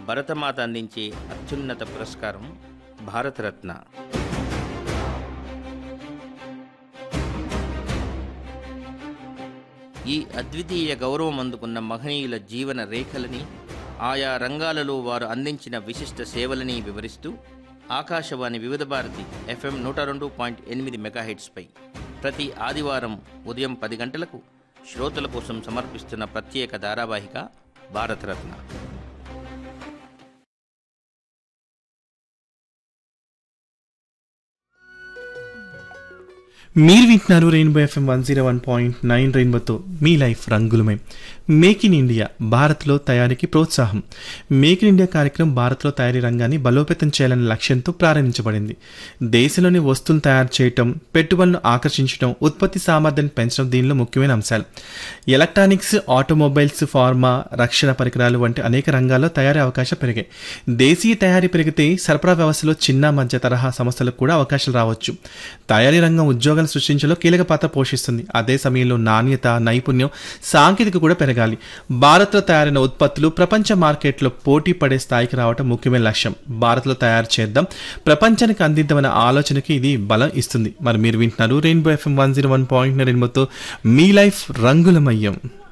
భరతమాత అందించే అత్యున్నత పురస్కారం భారతరత్న ఈ అద్వితీయ గౌరవం అందుకున్న మహనీయుల జీవన రేఖలని ఆయా రంగాలలో వారు అందించిన విశిష్ట సేవలని వివరిస్తూ ఆకాశవాణి వివిధ భారతి ఎఫ్ఎం నూట రెండు పాయింట్ ఎనిమిది మెగాహెట్స్పై ప్రతి ఆదివారం ఉదయం పది గంటలకు శ్రోతల కోసం సమర్పిస్తున్న ప్రత్యేక ధారావాహిక భారతరత్న మీరు వింటున్నారు rainbow FM one zero one point nine రెయిన్బోతో మీ లైఫ్ రంగులమై మేక్ ఇన్ ఇండియా భారత్లో తయారీకి ప్రోత్సాహం మేక్ ఇన్ ఇండియా కార్యక్రమం భారత్లో తయారీ రంగాన్ని బలోపేతం చేయాలనే లక్ష్యంతో ప్రారంభించబడింది దేశంలోని వస్తువులు తయారు చేయటం పెట్టుబడులను ఆకర్షించడం ఉత్పత్తి సామర్థ్యాన్ని పెంచడం దీనిలో ముఖ్యమైన అంశాలు ఎలక్ట్రానిక్స్ ఆటోమొబైల్స్ ఫార్మా రక్షణ పరికరాలు వంటి అనేక రంగాల్లో తయారీ అవకాశాలు పెరిగాయి దేశీయ తయారీ పెరిగితే సరఫరా వ్యవస్థలో చిన్న మధ్య తరహా సంస్థలకు కూడా అవకాశాలు రావచ్చు తయారీ రంగం ఉద్యోగాలు సృష్టించడంలో కీలక పాత్ర పోషిస్తుంది అదే సమయంలో నాణ్యత నైపుణ్యం సాంకేతిక కూడా పెరగాలి భారత్లో తయారైన ఉత్పత్తులు ప్రపంచ మార్కెట్లో పోటీ పడే స్థాయికి రావడం ముఖ్యమైన లక్ష్యం భారత్లో తయారు చేద్దాం ప్రపంచానికి అందిద్దామన్న ఆలోచనకి ఇది బలం ఇస్తుంది మరి మీరు వింటున్నారు rainbow FM one zero one point రెయిన్బోతో మీ లైఫ్ రంగులమయ్యం